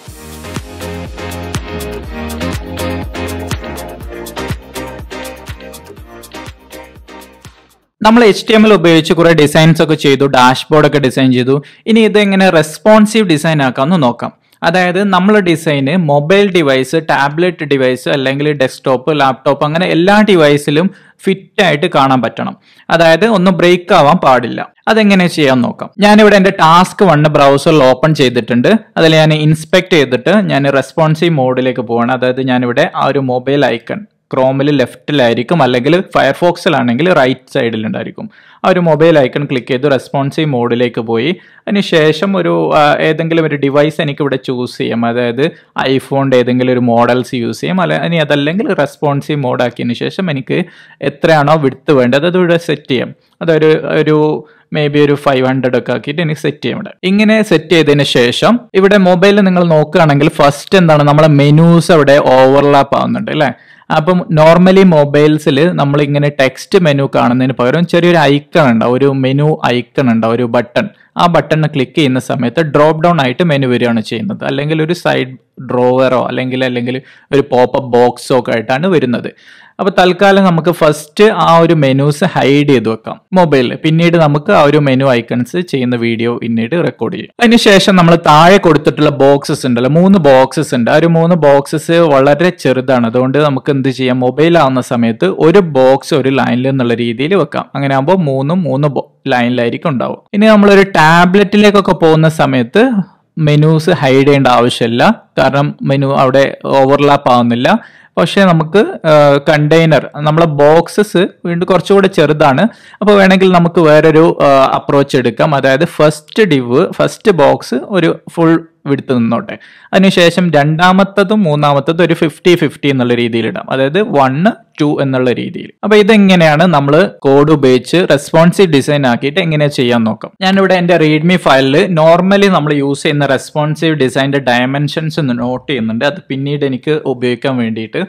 നമ്മൾ H T M L ഉപയോഗിച്ച് കുറെ ഡിസൈൻസ് ഒക്കെ ചെയ്തു ഡാഷ്ബോർഡ് ഒക്കെ ഡിസൈൻ ചെയ്തു ഇനി ഇത് എങ്ങനെ റെസ്പോൺസീവ് ഡിസൈൻ ആക്കാമെന്ന് നോക്കാം അതായത് നമ്മൾ ഡിസൈന് മൊബൈൽ ഡിവൈസ് ടാബ്ലറ്റ് ഡിവൈസ് അല്ലെങ്കിൽ ഡെസ്ക്ടോപ്പ് ലാപ്ടോപ്പ് അങ്ങനെ എല്ലാ ഡിവൈസിലും ഫിറ്റ് ആയിട്ട് കാണാൻ പറ്റണം അതായത് ഒന്ന് ബ്രേക്ക് ആവാൻ പാടില്ല അതെങ്ങനെ ചെയ്യാൻ നോക്കാം ഞാനിവിടെ എൻ്റെ ടാസ്ക് വണ്ണ് ബ്രൗസറിൽ ഓപ്പൺ ചെയ്തിട്ടുണ്ട് അതിൽ ഞാൻ ഇൻസ്പെക്ട് ചെയ്തിട്ട് ഞാൻ റെസ്പോൺസീവ് മോഡിലേക്ക് പോവാണ് അതായത് ഞാനിവിടെ ആ ഒരു മൊബൈൽ ഐക്കൺ ക്രോമിൽ ലെഫ്റ്റിലായിരിക്കും അല്ലെങ്കിൽ ഫയർഫോക്സിലാണെങ്കിൽ റൈറ്റ് സൈഡിലുണ്ടായിരിക്കും ആ ഒരു മൊബൈൽ ഐക്കൺ ക്ലിക്ക് ചെയ്ത് റെസ്പോൺസീവ് മോഡിലേക്ക് പോയി അതിന് ശേഷം ഒരു ആ, ഏതെങ്കിലും ഒരു ഡിവൈസ് എനിക്ക് ഇവിടെ ചൂസ് ചെയ്യാം അതായത് ഐഫോണിൻ്റെ ഏതെങ്കിലും ഒരു മോഡൽസ് യൂസ് ചെയ്യാം അല്ല ഇനി അതല്ലെങ്കിൽ റെസ്പോൺസീവ് മോഡാക്കിയതിന് ശേഷം എനിക്ക് എത്രയാണോ വിടുത്ത് വേണ്ടത് അത് ഇവിടെ സെറ്റ് ചെയ്യാം അതൊരു ഒരു മേ ബി ഒരു ഫൈവ് ഹൺഡ്രഡ് ഒക്കെ ആക്കിയിട്ട് എനിക്ക് സെറ്റ് ചെയ്യാം ഇവിടെ ഇങ്ങനെ സെറ്റ് ചെയ്തതിന് ശേഷം ഇവിടെ മൊബൈലിൽ നിങ്ങൾ നോക്കുകയാണെങ്കിൽ ഫസ്റ്റ് എന്താണ് നമ്മളെ മെനൂസ് അവിടെ ഓവർലാപ്പ് ആവുന്നുണ്ട് അല്ലേ അപ്പം നോർമലി മൊബൈൽസിൽ നമ്മൾ ഇങ്ങനെ ടെക്സ്റ്റ് മെനു കാണുന്നതിന് പകരം ചെറിയൊരു ഐക്കൺ ഉണ്ടാവും ഒരു മെനു ഐക്കൺ ഉണ്ടാവും ഒരു ബട്ടൺ ആ ബട്ടൺ ക്ലിക്ക് ചെയ്യുന്ന സമയത്ത് ഡ്രോപ്പ് ഡൗൺ ആയിട്ട് മെനു വരികയാണ് ചെയ്യുന്നത് അല്ലെങ്കിൽ ഒരു സൈഡ് ഡ്രോവറോ അല്ലെങ്കിൽ അല്ലെങ്കിൽ ഒരു പോപ്പപ്പ് ബോക്സോ ഒക്കെ ആയിട്ടാണ് വരുന്നത് അപ്പോൾ തൽക്കാലം നമുക്ക് ഫസ്റ്റ് ആ ഒരു മെനൂസ് ഹൈഡ് ചെയ്ത് വെക്കാം മൊബൈലിൽ പിന്നീട് നമുക്ക് ആ ഒരു മെനു ഐക്കൺസ് ചെയ്യുന്ന വീഡിയോ പിന്നീട് റെക്കോർഡ് ചെയ്യും അതിനുശേഷം നമ്മൾ താഴെ കൊടുത്തിട്ടുള്ള ബോക്സസ് ഉണ്ടല്ലോ മൂന്ന് ബോക്സസ് ഉണ്ട് ആ ഒരു മൂന്ന് ബോക്സസ് വളരെ ചെറുതാണ് അതുകൊണ്ട് നമുക്ക് എന്ത് ചെയ്യാം മൊബൈൽ ആവുന്ന സമയത്ത് ഒരു ബോക്സ് ഒരു ലൈനിൽ എന്നുള്ള രീതിയിൽ വെക്കാം അങ്ങനെ ആകുമ്പോൾ മൂന്നും മൂന്ന് ലൈനിലായിരിക്കും ഉണ്ടാവും ഇനി നമ്മളൊരു ടാബ്ലറ്റിലേക്കൊക്കെ പോകുന്ന സമയത്ത് മെനൂസ് ഹൈഡ് ചെയ്യേണ്ട ആവശ്യമില്ല കാരണം മെനു അവിടെ ഓവർലാപ്പ് ആവുന്നില്ല പക്ഷേ നമുക്ക് കണ്ടെയ്നർ നമ്മളെ ബോക്സസ് വീണ്ടും കുറച്ചുകൂടെ ചെറുതാണ് അപ്പോൾ വേണമെങ്കിൽ നമുക്ക് വേറൊരു അപ്രോച്ച് എടുക്കാം അതായത് ഫസ്റ്റ് ഡിവ് ഫസ്റ്റ് ബോക്സ് ഒരു ഫുൾ വിടുത്ത് നിന്നോട്ടെ അതിനുശേഷം രണ്ടാമത്തതും മൂന്നാമത്തതും ഒരു ഫിഫ്റ്റി ഫിഫ്റ്റി എന്നുള്ള രീതിയിൽ ഇടാം അതായത് വണ്ണ് ടു എന്നുള്ള രീതിയിൽ അപ്പൊ ഇതെങ്ങനെയാണ് നമ്മൾ കോഡ് ഉപയോഗിച്ച് റെസ്പോൺസീവ് ഡിസൈൻ ആക്കിയിട്ട് എങ്ങനെ ചെയ്യാൻ നോക്കാം ഞാനിവിടെ എന്റെ റീഡ്മി ഫയലിൽ നോർമലി നമ്മൾ യൂസ് ചെയ്യുന്ന റെസ്പോൺസീവ് ഡിസൈൻ്റെ ഡയമെൻഷൻസ് ഒന്ന് നോട്ട് ചെയ്യുന്നുണ്ട് അത് പിന്നീട് എനിക്ക് ഉപയോഗിക്കാൻ വേണ്ടിയിട്ട്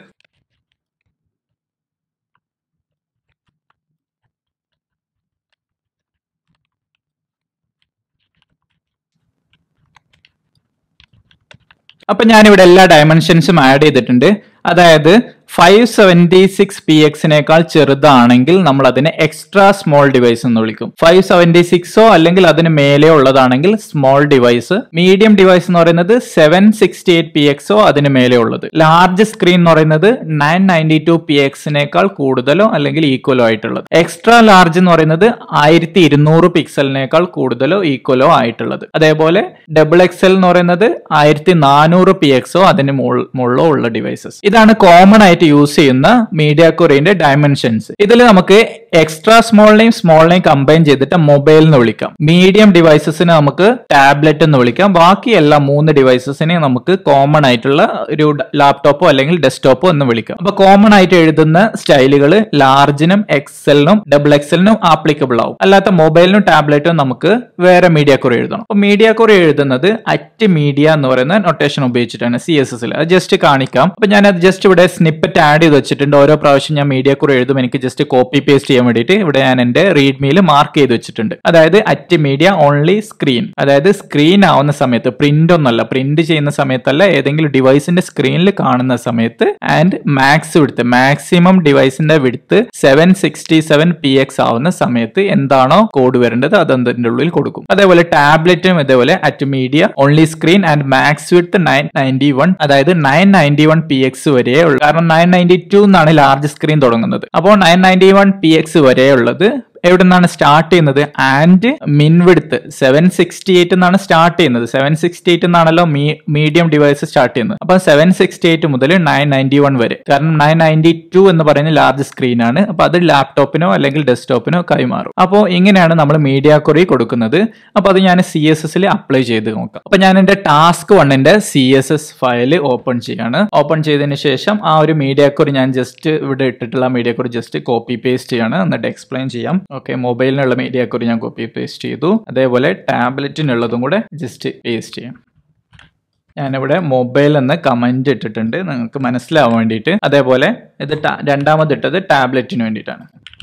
അപ്പൊ ഞാനിവിടെ എല്ലാ ഡയമെൻഷൻസും ആഡ് ചെയ്തിട്ടുണ്ട് അതായത് ഫൈവ് സെവൻറ്റി സിക്സ് പി എക്സിനേക്കാൾ ചെറുതാണെങ്കിൽ നമ്മൾ അതിനെ എക്സ്ട്രാ സ്മോൾ ഡിവൈസ് എന്ന് വിളിക്കും ഫൈവ് സെവൻറ്റി സിക്സോ അല്ലെങ്കിൽ അതിന് മേലെ ഉള്ളതാണെങ്കിൽ സ്മോൾ ഡിവൈസ് മീഡിയം ഡിവൈസ് എന്ന് പറയുന്നത് സെവൻ സിക്സ്റ്റി എയ്റ്റ് പി എക്സോ അതിന് മേലെ ഉള്ളത് ലാർജ് സ്ക്രീൻ എന്ന് പറയുന്നത് നയൻ നയൻറ്റി ടു പി എക്സിനേക്കാൾ കൂടുതലോ അല്ലെങ്കിൽ ഈക്വലോ ആയിട്ടുള്ളത് എക്സ്ട്രാ ലാർജ് എന്ന് പറയുന്നത് ആയിരത്തി ഇരുന്നൂറ് പിക്സലിനേക്കാൾ കൂടുതലോ ഈക്വലോ ആയിട്ടുള്ളത് അതേപോലെ ഡബിൾ എക്സൽ എന്ന് പറയുന്നത് ആയിരത്തി നാനൂറ് പി എക്സോ അതിന് മുകളിലോ ഉള്ള ഡിവൈസസ് ഇതാണ് കോമൺ ആയിട്ട് യൂസ് ചെയ്യുന്ന മീഡിയ കൊറിയന്റെ ഡയമെൻഷൻസ് ഇതിൽ നമുക്ക് എക്സ്ട്രാ സ്മോളിനെയും സ്മോളിനെയും കമ്പൈൻ ചെയ്തിട്ട് മൊബൈൽ എന്ന് വിളിക്കാം മീഡിയം ഡിവൈസസിനെ നമുക്ക് ടാബ്ലറ്റ് എന്ന് വിളിക്കാം ബാക്കി എല്ലാ മൂന്ന് ഡിവൈസസിനെയും നമുക്ക് കോമൺ ആയിട്ടുള്ള ഒരു ലാപ്ടോപ്പോ അല്ലെങ്കിൽ ഡെസ്ക്ടോപ്പോ എന്ന് വിളിക്കാം അപ്പൊ കോമൺ ആയിട്ട് എഴുതുന്ന സ്റ്റൈലുകൾ ലാർജിനും എക്സലിനും ഡബിൾ എക്സലിനും ആപ്ലിക്കബിൾ ആവും അല്ലാത്ത മൊബൈലിനും ടാബ്ലറ്റിനും നമുക്ക് വേറെ മീഡിയ കുറി എഴുതണം അപ്പൊ മീഡിയ കുറി എഴുതുന്നത് അറ്റ് മീഡിയ എന്ന് പറയുന്ന നൊട്ടേഷൻ ഉപയോഗിച്ചിട്ടാണ് സി എസ് എസിൽ അത് ജസ്റ്റ് കാണിക്കാം അപ്പൊ ഞാൻ അത് ജസ്റ്റ് ഇവിടെ സ്നിപ്പറ്റ് ആഡ് ചെയ്ത് വെച്ചിട്ടുണ്ട് ഓരോ പ്രാവശ്യം ഞാൻ മീഡിയ കുറി എഴുതും എനിക്ക് ജസ്റ്റ് കോപ്പി പേസ്റ്റ് ചെയ്യാൻ വേണ്ടിയിട്ട് ഇവിടെ ഞാൻ എന്റെ റീഡ്മിയിൽ മാർക്ക് ചെയ്ത് വെച്ചിട്ടുണ്ട് അതായത് അറ്റ് മീഡിയ ഓൺലി സ്ക്രീൻ അതായത് സ്ക്രീൻ ആവുന്ന സമയത്ത് പ്രിന്റ് ഒന്നല്ല പ്രിന്റ് ചെയ്യുന്ന സമയത്തല്ല ഏതെങ്കിലും ഡിവൈസിന്റെ സ്ക്രീനിൽ കാണുന്ന സമയത്ത് ആൻഡ് മാക്സ് വിടുത്ത് മാക്സിമം ഡിവൈസിന്റെ width seven sixty seven P X ആവുന്ന സമയത്ത് എന്താണോ കോഡ് വരേണ്ടത് അത് അതിന്റെ ഉള്ളിൽ കൊടുക്കും അതേപോലെ ടാബ്ലറ്റും ഇതേപോലെ at media only screen and max width nine ninety one അതായത് nine ninety one P X വരെ ഉള്ളു കാരണം നയൻ നയൻറ്റി ടു എന്നാണ് ലാർജ് സ്ക്രീൻ തുടങ്ങുന്നത് അപ്പോൾ nine ninety one P X വരെ ഉള്ളത് എവിടെ നിന്നാണ് സ്റ്റാർട്ട് ചെയ്യുന്നത് and min width seven sixty eight എന്നാണ് സ്റ്റാർട്ട് ചെയ്യുന്നത് സെവൻ സിക്സ്റ്റി എയ്റ്റ് എന്നാണല്ലോ മീഡിയം ഡിവൈസ് സ്റ്റാർട്ട് ചെയ്യുന്നത് അപ്പൊ സെവൻ സിക്സ്റ്റി എയ്റ്റ് മുതൽ നയൻ നയൻറ്റി വൺ വരെ കാരണം നയൻ നയൻറ്റി ടു എന്ന് പറയുന്ന ലാർജ് സ്ക്രീൻ ആണ് അപ്പൊ അത് ലാപ്ടോപ്പിനോ അല്ലെങ്കിൽ ഡെസ്ക്ടോപ്പിനോ കൈമാറും അപ്പോൾ ഇങ്ങനെയാണ് നമ്മൾ മീഡിയ കൊറി കൊടുക്കുന്നത് അപ്പൊ അത് ഞാൻ സി എസ് എസിൽ അപ്ലൈ ചെയ്ത് നോക്കാം അപ്പൊ ഞാൻ എന്റെ ടാസ്ക് വണ്ണിന്റെ C S S file open ചെയ്യാണ് ഓപ്പൺ ചെയ്തതിന് ശേഷം ആ ഒരു മീഡിയ കൊറി ഞാൻ ജസ്റ്റ് ഇവിടെ ഇട്ടിട്ടുള്ള media query just copy paste ചെയ്യാണ് എന്നിട്ട് എക്സ്പ്ലെയിൻ ചെയ്യാം ഓക്കെ മൊബൈലിനുള്ള മീഡിയ കുറി ഞാൻ കോപ്പി പേസ്റ്റ് ചെയ്തു അതേപോലെ ടാബ്ലറ്റിനുള്ളതും കൂടെ ജസ്റ്റ് പേസ്റ്റ് ചെയ്യാം ഞാനിവിടെ മൊബൈൽ എന്ന് കമന്റ് ഇട്ടിട്ടുണ്ട് നിങ്ങൾക്ക് മനസ്സിലാവാൻ വേണ്ടിയിട്ട് അതേപോലെ ഇത് രണ്ടാമത് ഇട്ടത് ടാബ്ലറ്റിന് വേണ്ടിയിട്ടാണ്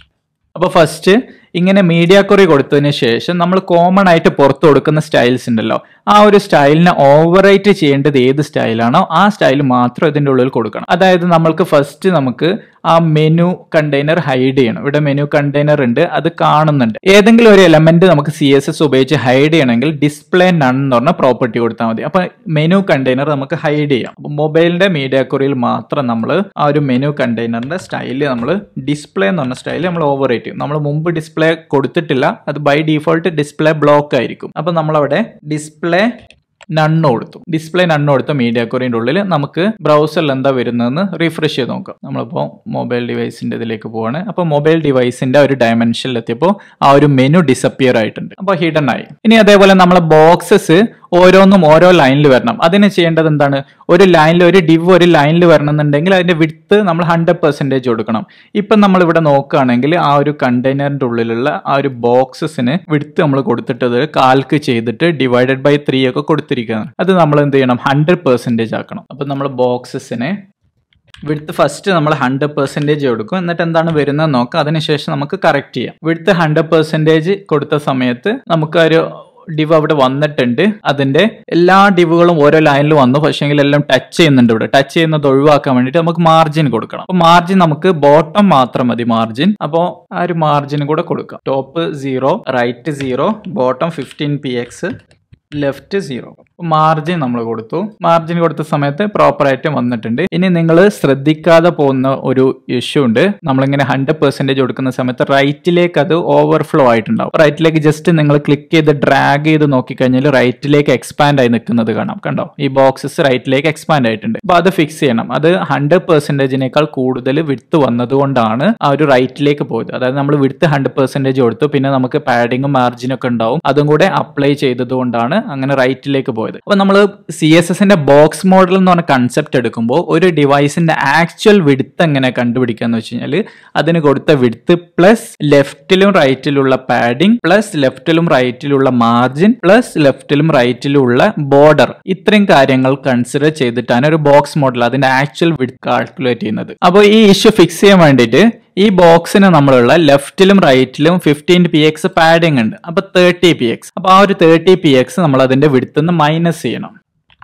അപ്പൊ ഫസ്റ്റ് ഇങ്ങനെ മീഡിയ കൊറി കൊടുത്തതിന് ശേഷം നമ്മൾ കോമൺ ആയിട്ട് പുറത്ത് കൊടുക്കുന്ന സ്റ്റൈൽസ് ഉണ്ടല്ലോ ആ ഒരു സ്റ്റൈലിനെ ഓവറൈറ്റ് ചെയ്യേണ്ടത് ഏത് സ്റ്റൈലാണോ ആ സ്റ്റൈൽ മാത്രം ഇതിന്റെ ഉള്ളിൽ കൊടുക്കണം അതായത് നമ്മൾക്ക് ഫസ്റ്റ് നമുക്ക് ആ മെനു കണ്ടെയ്നർ ഹൈഡ് ചെയ്യണം ഇവിടെ മെനു കണ്ടെയ്നർ ഉണ്ട് അത് കാണുന്നുണ്ട് ഏതെങ്കിലും ഒരു എലമെന്റ് നമുക്ക് സി എസ് എസ് ഉപയോഗിച്ച് ഹൈഡ് ചെയ്യണമെങ്കിൽ ഡിസ്പ്ലേ നൺ എന്ന് പറഞ്ഞ പ്രോപ്പർട്ടി കൊടുത്താൽ മതി അപ്പൊ മെനു കണ്ടെയ്നർ നമുക്ക് ഹൈഡ് ചെയ്യാം അപ്പൊ മൊബൈലിന്റെ മീഡിയ കൊറിയിൽ മാത്രം നമ്മൾ ആ ഒരു മെനു കണ്ടെയ്നറിന്റെ സ്റ്റൈല് നമ്മൾ ഡിസ്പ്ലേ എന്ന് പറഞ്ഞ സ്റ്റൈൽ നമ്മൾ ഓവറേറ്റ് ചെയ്യും നമ്മൾ മുമ്പ് ഡിസ്പ്ലേ കൊടുത്തിട്ടില്ല അത് ബൈ ഡീഫോൾട്ട് ഡിസ്പ്ലേ ബ്ലോക്ക് ആയിരിക്കും അപ്പൊ നമ്മളവിടെ ഡിസ്പ്ലേ നണ്ണ് കൊടുത്തു ഡിസ്പ്ലേ നണ്ണ് കൊടുത്ത മീഡിയ കൊറിയുടെ ഉള്ളിൽ നമുക്ക് ബ്രൗസറിൽ എന്താ വരുന്നതെന്ന് റിഫ്രഷ് ചെയ്ത് നോക്കാം നമ്മളിപ്പോൾ മൊബൈൽ ഡിവൈസിന്റെ ഇതിലേക്ക് പോവാണ് അപ്പോൾ മൊബൈൽ ഡിവൈസിന്റെ ഒരു ഡയമെൻഷനിൽ എത്തിയപ്പോൾ ആ ഒരു മെനു ഡിസപ്പിയർ ആയിട്ടുണ്ട് അപ്പോൾ ഹിഡൻ ആയി ഇനി അതേപോലെ നമ്മളെ ബോക്സസ് ഓരോന്നും ഓരോ ലൈനിൽ വരണം അതിന് ചെയ്യേണ്ടത് എന്താണ് ഒരു ലൈനിൽ ഒരു ഡിവ് ഒരു ലൈനിൽ വരണമെന്നുണ്ടെങ്കിൽ അതിന്റെ വിട്ത് നമ്മൾ ഹൺഡ്രഡ് പെർസെൻറ്റേജ് കൊടുക്കണം ഇപ്പം നമ്മൾ ഇവിടെ നോക്കുകയാണെങ്കിൽ ആ ഒരു കണ്ടെയ്നറിന്റെ ഉള്ളിലുള്ള ആ ഒരു ബോക്സസിന് വിട്ത് നമ്മൾ കൊടുത്തിട്ടത് കാൽക്ക് ചെയ്തിട്ട് ഡിവൈഡഡ് ബൈ ത്രീ ഒക്കെ കൊടുത്തിരിക്കുകയാണ് അത് നമ്മൾ എന്ത് ചെയ്യണം ഹൺഡ്രഡ് പെർസെൻറ്റേജ് ആക്കണം അപ്പം നമ്മൾ ബോക്സസിനെ വിടുത്ത് ഫസ്റ്റ് നമ്മൾ ഹൺഡ്രഡ് പെർസെൻറ്റേജ് കൊടുക്കും എന്നിട്ട് എന്താണ് വരുന്നത് നോക്കാം അതിനുശേഷം നമുക്ക് കറക്റ്റ് ചെയ്യാം വിടുത്ത് ഹൺഡ്രഡ് പെർസെൻറ്റേജ് കൊടുത്ത സമയത്ത് നമുക്ക് ഒരു ഡിവ് അവിടെ വന്നിട്ടുണ്ട് അതിന്റെ എല്ലാ ഡിവുകളും ഓരോ ലൈനിൽ വന്നു പക്ഷേങ്കിൽ എല്ലാം ടച്ച് ചെയ്യുന്നുണ്ട് ഇവിടെ ടച്ച് ചെയ്യുന്നത് ഒഴിവാക്കാൻ വേണ്ടിയിട്ട് നമുക്ക് മാർജിൻ കൊടുക്കണം അപ്പൊ മാർജിൻ നമുക്ക് ബോട്ടം മാത്രം മതി മാർജിൻ അപ്പോൾ ആ ഒരു മാർജിൻ കൂടെ കൊടുക്കാം top zero right zero bottom fifteen P X left zero margin നമ്മൾ കൊടുത്തു മാർജിൻ കൊടുത്ത സമയത്ത് പ്രോപ്പർ ആയിട്ട് വന്നിട്ടുണ്ട് ഇനി നിങ്ങൾ ശ്രദ്ധിക്കാതെ പോകുന്ന ഒരു ഇഷ്യൂ ഉണ്ട് നമ്മളിങ്ങനെ ഹൺഡ്രഡ് പെർസെന്റേജ് കൊടുക്കുന്ന സമയത്ത് റൈറ്റിലേക്ക് അത് ഓവർഫ്ലോ ആയിട്ടുണ്ടാവും റൈറ്റിലേക്ക് ജസ്റ്റ് നിങ്ങൾ ക്ലിക്ക് ചെയ്ത് ഡ്രാഗ് ചെയ്ത് നോക്കിക്കഴിഞ്ഞാൽ റൈറ്റിലേക്ക് എക്സ്പാൻഡ് ആയി നിൽക്കുന്നത് കാണാം കണ്ടോ ഈ ബോക്സസ് റൈറ്റിലേക്ക് എക്സ്പാൻഡ് ആയിട്ടുണ്ട് അപ്പൊ അത് ഫിക്സ് ചെയ്യണം അത് ഹൺഡ്രഡ് പെർസെന്റേജിനേക്കാൾ കൂടുതൽ വിടുത്ത് വന്നതുകൊണ്ടാണ് ആ ഒരു റൈറ്റിലേക്ക് പോയത് അതായത് നമ്മൾ വിടുത്ത് ഹൺഡ്രഡ് പെർസെന്റേജ് കൊടുത്തു പിന്നെ നമുക്ക് പാഡിങ്ങും മാർജിനും ഒക്കെ ഉണ്ടാവും അതും കൂടെ അപ്ലൈ ചെയ്തതുകൊണ്ടാണ് അങ്ങനെ റൈറ്റിലേക്ക് പോയത് അപ്പൊ നമ്മൾ സി എസ് എസിന്റെ ബോക്സ് മോഡൽ എന്ന് പറഞ്ഞ കൺസെപ്റ്റ് എടുക്കുമ്പോൾ ഒരു ഡിവൈസിന്റെ ആക്ച്വൽ വിടുത്ത് എങ്ങനെ കണ്ടുപിടിക്കാന്ന് വെച്ച് കഴിഞ്ഞാൽ അതിന് കൊടുത്ത വിടുത്ത് പ്ലസ് ലെഫ്റ്റിലും റൈറ്റിലുള്ള പാഡിംഗ് പ്ലസ് ലെഫ്റ്റിലും റൈറ്റിലുള്ള മാർജിൻ പ്ലസ് ലെഫ്റ്റിലും റൈറ്റിലുള്ള ബോർഡർ ഇത്രയും കാര്യങ്ങൾ കൺസിഡർ ചെയ്തിട്ടാണ് ഒരു ബോക്സ് മോഡൽ അതിന്റെ ആക്ച്വൽ വിടുത്ത് കാൽക്കുലേറ്റ് ചെയ്യുന്നത് അപ്പോൾ ഈ ഇഷ്യൂ ഫിക്സ് ചെയ്യാൻ വേണ്ടിയിട്ട് ഈ ബോക്സിന് നമ്മളുള്ള ലെഫ്റ്റിലും റൈറ്റിലും ഫിഫ്റ്റീൻ പി എക്സ് പാഡിംഗ് ഉണ്ട് അപ്പൊ തേർട്ടി പി എക്സ് അപ്പൊ ആ ഒരു തേർട്ടി പി എക്സ് നമ്മൾ അതിന്റെ വിടുത്തുനിന്ന് മൈനസ് ചെയ്യണം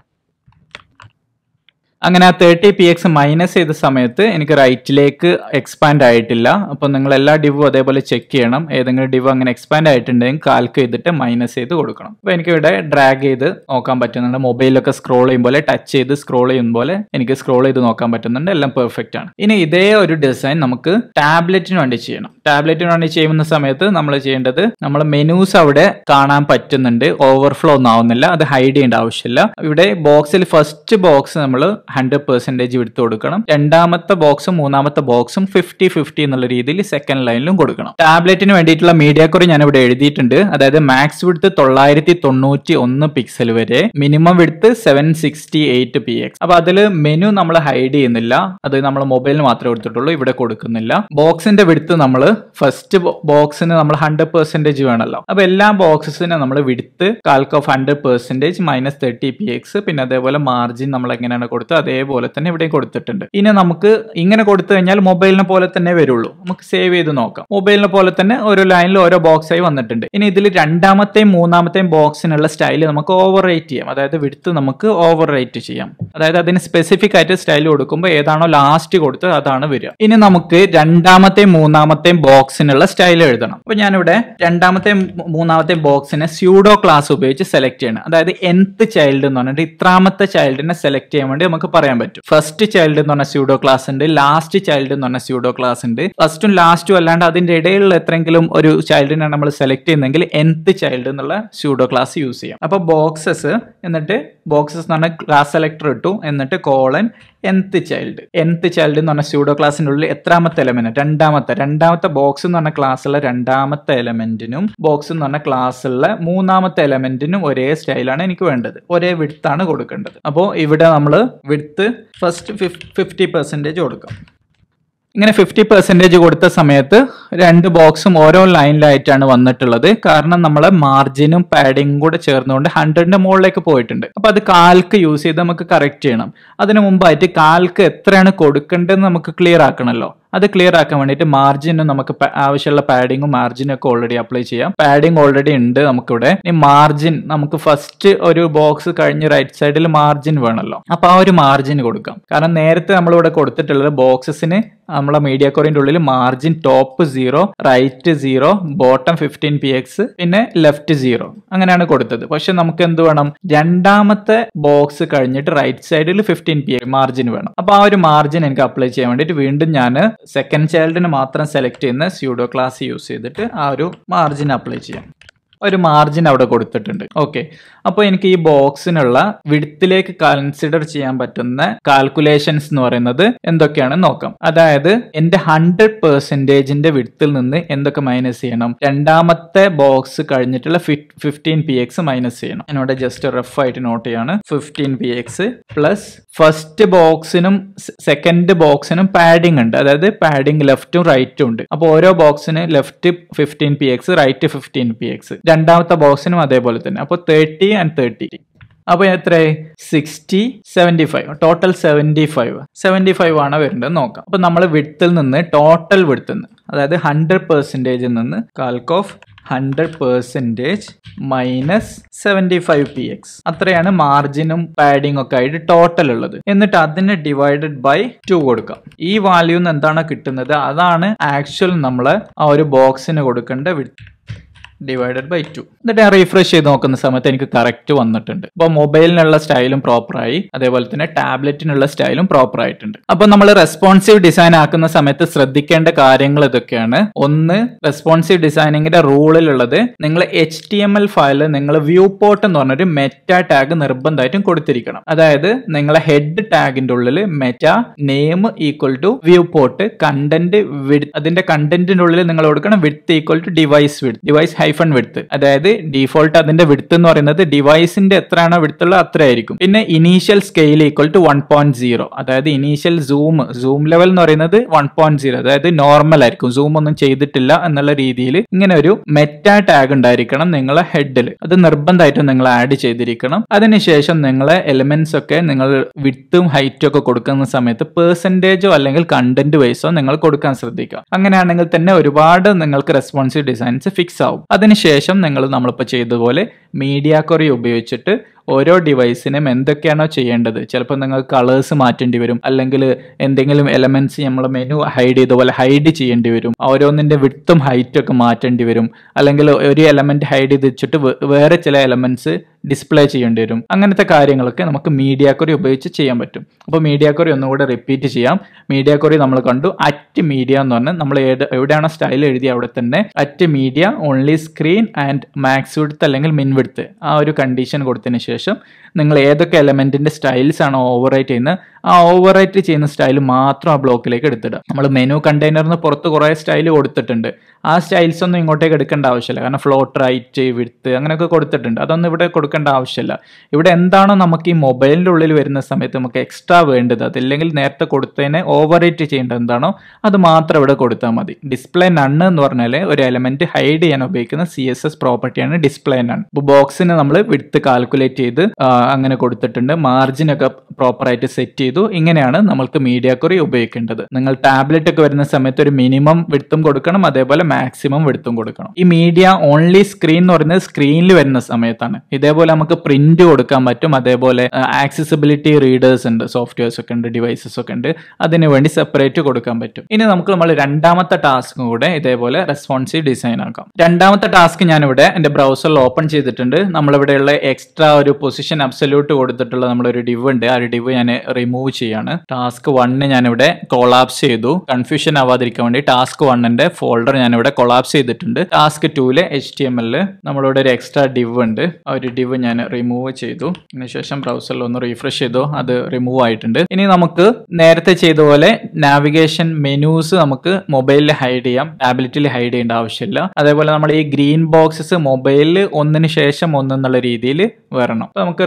അങ്ങനെ ആ തേർട്ടി പി എക്സ് മൈനസ് ചെയ്ത സമയത്ത് എനിക്ക് റൈറ്റിലേക്ക് എക്സ്പാൻഡ് ആയിട്ടില്ല അപ്പോൾ നിങ്ങൾ എല്ലാ ഡിവും അതേപോലെ ചെക്ക് ചെയ്യണം ഏതെങ്കിലും ഡിവ് അങ്ങനെ എക്സ്പാൻഡ് ആയിട്ടുണ്ടെങ്കിൽ കാൽക്ക് ചെയ്തിട്ട് മൈനസ് ചെയ്ത് കൊടുക്കണം അപ്പോൾ എനിക്ക് ഇവിടെ ഡ്രാഗ് ചെയ്ത് നോക്കാൻ പറ്റുന്നുണ്ട് മൊബൈലൊക്കെ സ്ക്രോൾ ചെയ്യുമ്പോൾ ടച്ച് ചെയ്ത് സ്ക്രോൾ ചെയ്യുന്ന പോലെ എനിക്ക് സ്ക്രോൾ ചെയ്ത് നോക്കാൻ പറ്റുന്നുണ്ട് എല്ലാം പെർഫെക്റ്റ് ആണ് ഇനി ഇതേ ഒരു ഡിസൈൻ നമുക്ക് ടാബ്ലറ്റിന് വേണ്ടി ചെയ്യണം ടാബ്ലറ്റിന് വേണ്ടി ചെയ്യുന്ന സമയത്ത് നമ്മൾ ചെയ്യേണ്ടത് നമ്മൾ മെനൂസ് അവിടെ കാണാൻ പറ്റുന്നുണ്ട് ഓവർഫ്ലോ ഒന്നും ആവുന്നില്ല അത് ഹൈഡ് ചെയ്യേണ്ട ആവശ്യമില്ല ഇവിടെ ബോക്സിൽ ഫസ്റ്റ് ബോക്സ് നമ്മൾ ഹൺഡ്രഡ് പെർസെൻറ്റേജ് എടുത്തു കൊടുക്കണം രണ്ടാമത്തെ ബോക്സും മൂന്നാമത്തെ ബോക്സും ഫിഫ്റ്റി ഫിഫ്റ്റി എന്നുള്ള രീതിയിൽ സെക്കൻഡ് ലൈനിലും കൊടുക്കണം ടാബ്ലറ്റിന് വേണ്ടിയിട്ടുള്ള മീഡിയ കുറി ഞാൻ ഇവിടെ എഴുതിയിട്ടുണ്ട് അതായത് മാക്സ് വിടുത്ത് തൊള്ളായിരത്തി തൊണ്ണൂറ്റി ഒന്ന് പിക്സൽ വരെ minimum width seven sixty eight P X അപ്പൊ അതിൽ മെനു നമ്മൾ ഹൈഡ് ചെയ്യുന്നില്ല അത് നമ്മൾ മൊബൈലിന് മാത്രമേ എടുത്തിട്ടുള്ളൂ ഇവിടെ കൊടുക്കുന്നില്ല ബോക്സിന്റെ വിടുത്ത് നമ്മൾ ഫസ്റ്റ് ബോക്സിന് നമ്മൾ ഹൺഡ്രഡ് പെർസെന്റേജ് വേണമല്ലോ അപ്പൊ എല്ലാ ബോക്സസിനും നമ്മൾ width calc of hundred percentage minus thirty P X പിന്നെ അതേപോലെ മാർജിൻ നമ്മൾ എങ്ങനെയാണ് കൊടുത്തത് അതേപോലെ തന്നെ ഇവിടെ കൊടുത്തിട്ടുണ്ട് ഇനി നമുക്ക് ഇങ്ങനെ കൊടുത്തു കഴിഞ്ഞാൽ മൊബൈലിനെ പോലെ തന്നെ വരുള്ളൂ നമുക്ക് സേവ് ചെയ്ത് നോക്കാം മൊബൈലിനെ പോലെ തന്നെ ഓരോ ലൈനിൽ ഓരോ ബോക്സ് ആയി വന്നിട്ടുണ്ട് ഇനി ഇതിൽ രണ്ടാമത്തെയും മൂന്നാമത്തെയും ബോക്സിനുള്ള സ്റ്റൈൽ നമുക്ക് ഓവർ റേറ്റ് ചെയ്യാം അതായത് വിടുത്ത് നമുക്ക് ഓവർ റേറ്റ് ചെയ്യാം അതായത് അതിന് സ്പെസിഫിക് ആയിട്ട് സ്റ്റൈൽ കൊടുക്കുമ്പോൾ ഏതാണോ ലാസ്റ്റ് കൊടുത്തത് അതാണ് വരിക ഇനി നമുക്ക് രണ്ടാമത്തെയും മൂന്നാമത്തെയും ബോക്സിനുള്ള സ്റ്റൈൽ എഴുതണം അപ്പൊ ഞാനിവിടെ രണ്ടാമത്തെയും മൂന്നാമത്തെയും ബോക്സിനെ സ്യൂഡോ ക്ലാസ് ഉപയോഗിച്ച് സെലക്ട് ചെയ്യണം അതായത് nth ചൈൽഡ് എന്ന് പറഞ്ഞിട്ട് ഇത്രാമത്തെ ചൈൽഡിനെ സെലക്ട് ചെയ്യാൻ വേണ്ടി നമുക്ക് പറയാൻ പറ്റും ഫസ്റ്റ് ചൈൽഡ് എന്ന് പറഞ്ഞ സ്യൂഡോ ക്ലാസ് ഉണ്ട് ലാസ്റ്റ് ചൈൽഡ് എന്ന് പറഞ്ഞ സ്യൂഡോ ക്ലാസ് ഉണ്ട് ഫസ്റ്റും ലാസ്റ്റും അല്ലാണ്ട് അതിന്റെ ഇടയിലുള്ള എത്രയെങ്കിലും ഒരു ചൈൽഡിനെ നമ്മൾ സെലക്ട് ചെയ്യുന്നെങ്കിൽ nth ചൈൽഡ് എന്നുള്ള സ്യൂഡോ ക്ലാസ് യൂസ് ചെയ്യാം അപ്പൊ ബോക്സസ് എന്നിട്ട് ബോക്സസ് എന്ന് പറഞ്ഞ ക്ലാസ് സെലക്ടർ ഇട്ടു എന്നിട്ട് colon nth child nth child എന്ന് പറഞ്ഞ സ്യൂഡോ ക്ലാസിന്റെ ഉള്ളിൽ എത്രാമത്തെ എലമെന്റ് രണ്ടാമത്തെ രണ്ടാമത്തെ ബോക്സ് എന്ന് പറഞ്ഞ ക്ലാസ്സിലെ രണ്ടാമത്തെ എലമെന്റിനും ബോക്സ് എന്ന് പറഞ്ഞ ക്ലാസ്സിലെ മൂന്നാമത്തെ എലമെന്റിനും ഒരേ സ്റ്റൈലാണ് എനിക്ക് വേണ്ടത് ഒരേ വിടുത്താണ് കൊടുക്കേണ്ടത് അപ്പോൾ ഇവിടെ നമ്മൾ വിടുത്ത് ഫസ്റ്റ് ഫിഫ്റ്റി പെർസെൻറ്റേജ് കൊടുക്കാം ഇങ്ങനെ ഫിഫ്റ്റി പെർസെൻറ്റേജ് കൊടുത്ത സമയത്ത് രണ്ട് ബോക്സും ഓരോ ലൈനിലായിട്ടാണ് വന്നിട്ടുള്ളത് കാരണം നമ്മളെ മാർജിനും പാഡിങ്ങും കൂടെ ചേർന്നുകൊണ്ട് ഹൺഡ്രഡിന്റെ മുകളിലേക്ക് പോയിട്ടുണ്ട് അപ്പൊ അത് കാൽക്ക് യൂസ് ചെയ്ത് നമുക്ക് കറക്റ്റ് ചെയ്യണം അതിനു മുമ്പായിട്ട് കാൽക്ക് എത്രയാണ് കൊടുക്കേണ്ടതെന്ന് നമുക്ക് ക്ലിയർ ആക്കണമല്ലോ അത് ക്ലിയർ ആക്കാൻ വേണ്ടിയിട്ട് മാർജിനും നമുക്ക് പ- ആവശ്യമുള്ള പാഡിങ്ങും മാർജിനും ഒക്കെ ഓൾറെഡി അപ്ലൈ ചെയ്യാം പാഡിങ് ഓൾറെഡി ഉണ്ട് നമുക്കിവിടെ ഈ മാർജിൻ നമുക്ക് ഫസ്റ്റ് ഒരു ബോക്സ് കഴിഞ്ഞ് റൈറ്റ് സൈഡിൽ മാർജിൻ വേണമല്ലോ അപ്പൊ ആ ഒരു മാർജിൻ കൊടുക്കാം കാരണം നേരത്തെ നമ്മളിവിടെ കൊടുത്തിട്ടുള്ളത് ബോക്സസിന് നമ്മളെ മീഡിയ കോറിന്റെ ഉള്ളിൽ margin top zero right zero bottom fifteen P X പിന്നെ ലെഫ്റ്റ് സീറോ അങ്ങനെയാണ് കൊടുത്തത് പക്ഷെ നമുക്ക് എന്ത് വേണം രണ്ടാമത്തെ ബോക്സ് കഴിഞ്ഞിട്ട് റൈറ്റ് സൈഡിൽ ഫിഫ്റ്റീൻ പി മാർജിൻ വേണം അപ്പൊ ആ ഒരു മാർജിൻ എനിക്ക് അപ്ലൈ ചെയ്യാൻ വേണ്ടിയിട്ട് വീണ്ടും ഞാൻ സെക്കൻഡ് ചൈൽഡിന് മാത്രം സെലക്ട് ചെയ്യുന്ന സ്യൂഡോ ക്ലാസ് യൂസ് ചെയ്തിട്ട് ആ ഒരു മാർജിൻ അപ്ലൈ ചെയ്യാം ഒരു മാർജിൻ അവിടെ കൊടുത്തിട്ടുണ്ട് ഓക്കെ അപ്പോൾ എനിക്ക് ഈ ബോക്സിനുള്ള വിഡ്ത്തിലേക്ക് കൺസിഡർ ചെയ്യാൻ പറ്റുന്ന കാൽക്കുലേഷൻസ് എന്ന് പറയുന്നത് എന്തൊക്കെയാണെന്ന് നോക്കാം അതായത് എന്റെ ഹൺഡ്രഡ് പെർസെൻറ്റേജിന്റെ വിഡ്ത്തിൽ നിന്ന് എന്തൊക്കെ മൈനസ് ചെയ്യണം രണ്ടാമത്തെ ബോക്സ് കഴിഞ്ഞിട്ടുള്ള ഫിഫ്റ്റീൻ പി എക്സ് മൈനസ് ചെയ്യണം എന്നോട് ജസ്റ്റ് റഫ് ആയിട്ട് നോട്ട് ചെയ്യാണ് fifteen P X plus first ബോക്സിനും സെക്കൻഡ് ബോക്സിനും പാഡിംഗ് ഉണ്ട് അതായത് പാഡിംഗ് ലെഫ്റ്റും റൈറ്റും ഉണ്ട് അപ്പോൾ ഓരോ ബോക്സിന് left fifteen P X right fifteen P X രണ്ടാമത്തെ ബോക്സിനും അതേപോലെ തന്നെ അപ്പോൾ തേർട്ടി ആൻഡ് തേർട്ടി അപ്പൊ എത്രയായി sixty seventy five total seventy five seventy five ആണ് വരേണ്ടത് നോക്കാം അപ്പൊ നമ്മൾ വിഡ്ത്തിൽ നിന്ന് ടോട്ടൽ വിഡ്ത്തിൽ നിന്ന് അതായത് ഹൺഡ്രഡ് പെർസെൻറ്റേജിൽ നിന്ന് calc of hundred percentage minus seventy five P X അത്രയാണ് മാർജിനും പാഡിംഗ് ഒക്കെ ആയിട്ട് ടോട്ടൽ ഉള്ളത് എന്നിട്ട് അതിനെ ഡിവൈഡഡ് ബൈ ടു കൊടുക്കാം ഈ വാല്യൂന്ന് എന്താണ് കിട്ടുന്നത് അതാണ് ആക്ച്വൽ നമ്മൾ ആ ഒരു ബോക്സിന് കൊടുക്കേണ്ട വിഡ്ത്ത് ഡിവൈഡഡ് ബൈ ടു എന്നിട്ട് ഞാൻ റീഫ്രഷ് ചെയ്ത് നോക്കുന്ന സമയത്ത് എനിക്ക് കറക്റ്റ് വന്നിട്ടുണ്ട് അപ്പോൾ മൊബൈലിനുള്ള സ്റ്റൈലും പ്രോപ്പറായി അതേപോലെ തന്നെ ടാബ്ലറ്റിനുള്ള സ്റ്റൈലും പ്രോപ്പർ ആയിട്ടുണ്ട് അപ്പൊ നമ്മൾ റെസ്പോൺസീവ് ഡിസൈൻ ആക്കുന്ന സമയത്ത് ശ്രദ്ധിക്കേണ്ട കാര്യങ്ങൾ ഇതൊക്കെയാണ് ഒന്ന് റെസ്പോൺസീവ് ഡിസൈനിങ്ങിന്റെ റൂളിലുള്ളത് നിങ്ങൾ H T M L file നിങ്ങൾ വ്യൂ പോർട്ട് എന്ന് പറഞ്ഞൊരു മെറ്റ ടാഗ് നിർബന്ധമായിട്ടും കൊടുത്തിരിക്കണം അതായത് നിങ്ങളെ ഹെഡ് ടാഗിന്റെ ഉള്ളിൽ meta name equal to viewport content അതിന്റെ കണ്ടന്റിന്റെ ഉള്ളിൽ നിങ്ങൾ കൊടുക്കണം width equal to device width device hyphen width അതായത് ഡീഫോൾട്ട് അതിന്റെ വിഡ്ത്ത് എന്ന് പറയുന്നത് ഡിവൈസിന്റെ എത്രയാണോ വിഡ്ത്ത് ഉള്ളത് അത്രയായിരിക്കും പിന്നെ initial scale equal to one point zero അതായത് ഇനീഷ്യൽ സൂം സൂം ലെവൽ എന്ന് പറയുന്നത് വൺ പോയിന്റ് സീറോ അതായത് നോർമൽ ആയിരിക്കും സൂം ഒന്നും ചെയ്തിട്ടില്ല എന്നുള്ള രീതിയിൽ ഇങ്ങനെ ഒരു മെറ്റ ടാഗ് ഉണ്ടായിരിക്കണം നിങ്ങളെ ഹെഡിൽ അത് നിർബന്ധമായിട്ടും നിങ്ങൾ ആഡ് ചെയ്തിരിക്കണം അതിനുശേഷം നിങ്ങളെ എലിമെന്റ്സ് ഒക്കെ നിങ്ങൾ വിഡ്ത്തും ഹൈറ്റും ഒക്കെ കൊടുക്കുന്ന സമയത്ത് പേഴ്സൻറ്റേജോ അല്ലെങ്കിൽ കണ്ടന്റ് വൈസോ നിങ്ങൾ കൊടുക്കാൻ ശ്രദ്ധിക്കുക അങ്ങനെയാണെങ്കിൽ തന്നെ ഒരുപാട് നിങ്ങൾക്ക് റെസ്പോൺസീവ് ഡിസൈൻസ് ഫിക്സ് ആവും അതിനുശേഷം നിങ്ങൾ നമ്മളിപ്പോൾ ചെയ്തതുപോലെ മീഡിയ കൊറി ഉപയോഗിച്ചിട്ട് ഓരോ ഡിവൈസിനും എന്തൊക്കെയാണോ ചെയ്യേണ്ടത് ചിലപ്പോൾ നിങ്ങൾക്ക് കളേഴ്സ് മാറ്റേണ്ടി വരും അല്ലെങ്കിൽ എന്തെങ്കിലും എലമെന്റ്സ് നമ്മൾ മെനു ഹൈഡ് ചെയ്ത പോലെ ഹൈഡ് ചെയ്യേണ്ടി വരും ഓരോന്നിന്റെ വിട്ടും ഹൈറ്റും ഒക്കെ മാറ്റേണ്ടി വരും അല്ലെങ്കിൽ ഒരു എലമെന്റ് ഹൈഡ് ചെയ്ത് വെച്ചിട്ട് വേ- വേറെ ചില എലമെന്റ്സ് ഡിസ്പ്ലേ ചെയ്യേണ്ടി വരും അങ്ങനത്തെ കാര്യങ്ങളൊക്കെ നമുക്ക് മീഡിയ കൊറി ഉപയോഗിച്ച് ചെയ്യാൻ പറ്റും അപ്പോൾ മീഡിയ കൊറി ഒന്നുകൂടെ റിപ്പീറ്റ് ചെയ്യാം മീഡിയ കൊറി നമ്മൾ കണ്ടു അറ്റ് മീഡിയ എന്ന് പറഞ്ഞാൽ നമ്മൾ ഏത് എവിടെയാണോ സ്റ്റൈൽ എഴുതി അവിടെ തന്നെ at media only screen and max width അല്ലെങ്കിൽ മിൻ വിഡ്ത്ത് ആ ഒരു കണ്ടീഷൻ കൊടുത്തതിന് ശേഷം നിങ്ങൾ ഏതൊക്കെ എലമെന്റിന്റെ സ്റ്റൈൽസ് ആണോ ഓവർ റൈറ്റ് ചെയ്യുന്നത് ആ ഓവർ റൈറ്റ് ചെയ്യുന്ന സ്റ്റൈൽ മാത്രം ആ ബ്ലോക്കിലേക്ക് എടുത്തിടുക നമ്മൾ മെനു കണ്ടെയ്നറിന് പുറത്ത് കുറേ സ്റ്റൈൽ കൊടുത്തിട്ടുണ്ട് ആ സ്റ്റൈൽസ് ഒന്നും ഇങ്ങോട്ടേക്ക് എടുക്കേണ്ട ആവശ്യമില്ല കാരണം ഫ്ലോട്ട് റൈറ്റ് വിഡ്ത്ത് അങ്ങനെയൊക്കെ കൊടുത്തിട്ടുണ്ട് അതൊന്നും ഇവിടെ കൊടുക്കേണ്ട ആവശ്യമില്ല ഇവിടെ എന്താണോ നമുക്ക് ഈ മൊബൈലിൻ്റെ ഉള്ളിൽ വരുന്ന സമയത്ത് നമുക്ക് എക്സ്ട്രാ വേണ്ടത് അതില്ലെങ്കിൽ നേരത്തെ കൊടുത്തതിനെ ഓവർ റൈറ്റ് ചെയ്യേണ്ടത് എന്താണോ അത് മാത്രം ഇവിടെ കൊടുത്താൽ മതി ഡിസ്പ്ലേ നണ്ണ് എന്ന് പറഞ്ഞാൽ ഒരു എലമെന്റ് ഹൈഡ് ചെയ്യാൻ ഉപയോഗിക്കുന്ന സി എസ് എസ് പ്രോപ്പർട്ടിയാണ് ഡിസ്പ്ലേ നൺ ഇപ്പോൾ ബോക്സിന് നമ്മൾ വിഡ്ത്ത് കാൽക്കുലേറ്റ് ചെയ്ത് ആ, അങ്ങനെ കൊടുത്തിട്ടുണ്ട് മാർജിൻ ഒക്കെ പ്രോപ്പർ ആയിട്ട് സെറ്റ് ചെയ്തു ഇങ്ങനെയാണ് നമ്മൾക്ക് മീഡിയ കൊറി ഉപയോഗിക്കേണ്ടത് നിങ്ങൾ ടാബ്ലറ്റ് ഒക്കെ വരുന്ന സമയത്ത് ഒരു മിനിമം വിടുത്തും കൊടുക്കണം അതേപോലെ മാക്സിമം വിടുത്തും കൊടുക്കണം ഈ മീഡിയ ഓൺലി സ്ക്രീൻ എന്ന് പറയുന്നത് സ്ക്രീനിൽ വരുന്ന സമയത്താണ് ഇതേപോലെ നമുക്ക് പ്രിന്റ് കൊടുക്കാൻ പറ്റും അതേപോലെ ആക്സസിബിലിറ്റി റീഡേഴ്സ് ഉണ്ട് സോഫ്റ്റ്വെയർസ് ഒക്കെ ഉണ്ട് ഡിവൈസസ് ഒക്കെ ഉണ്ട് അതിന് വേണ്ടി സെപ്പറേറ്റ് കൊടുക്കാൻ പറ്റും ഇനി നമുക്ക് നമ്മൾ രണ്ടാമത്തെ ടാസ്ക് കൂടെ ഇതേപോലെ റെസ്പോൺസീവ് ഡിസൈൻ ആക്കാം രണ്ടാമത്തെ ടാസ്ക് ഞാനിവിടെ എന്റെ ബ്രൗസറിൽ ഓപ്പൺ ചെയ്തിട്ടുണ്ട് നമ്മളിവിടെയുള്ള എക്സ്ട്രാ ഒരു പൊസിഷൻ അബ്സല്യൂട്ട് കൊടുത്തിട്ടുള്ള നമ്മളൊരു ഡിവ് ഉണ്ട് ആ ഒരു ഡിവ് ഞാൻ റിമൂവ് ചെയ്യാണ് ടാസ്ക് വണ്ണ് ഞാനിവിടെ കൊളാപ്സ് ചെയ്തു കൺഫ്യൂഷൻ ആവാതിരിക്കാൻ വേണ്ടി ടാസ്ക് വണ്ണിന്റെ ഫോൾഡർ ഞാനിവിടെ കൊളാപ്സ് ചെയ്തിട്ടുണ്ട് ടാസ്ക് ടൂലെ എച്ച് ടി എം എല്ലിൽ നമ്മളിവിടെ ഒരു എക്സ്ട്രാ ഡിവ് ഉണ്ട് ആ ഒരു ഡിവ് ഞാൻ റിമൂവ് ചെയ്തു അതിനുശേഷം ബ്രൗസറിൽ ഒന്ന് റീഫ്രഷ് ചെയ്തു അത് റിമൂവ് ആയിട്ടുണ്ട് ഇനി നമുക്ക് നേരത്തെ ചെയ്ത പോലെ നാവിഗേഷൻ മെനൂസ് നമുക്ക് മൊബൈലിൽ ഹൈഡ് ചെയ്യാം ടാബ്ലറ്റിൽ ഹൈഡ് ചെയ്യേണ്ട ആവശ്യമില്ല അതേപോലെ നമ്മൾ ഈ ഗ്രീൻ ബോക്സസ് മൊബൈലിൽ ഒന്നിന് ശേഷം ഒന്നെന്നുള്ള രീതിയിൽ വരണം അപ്പൊ നമുക്ക്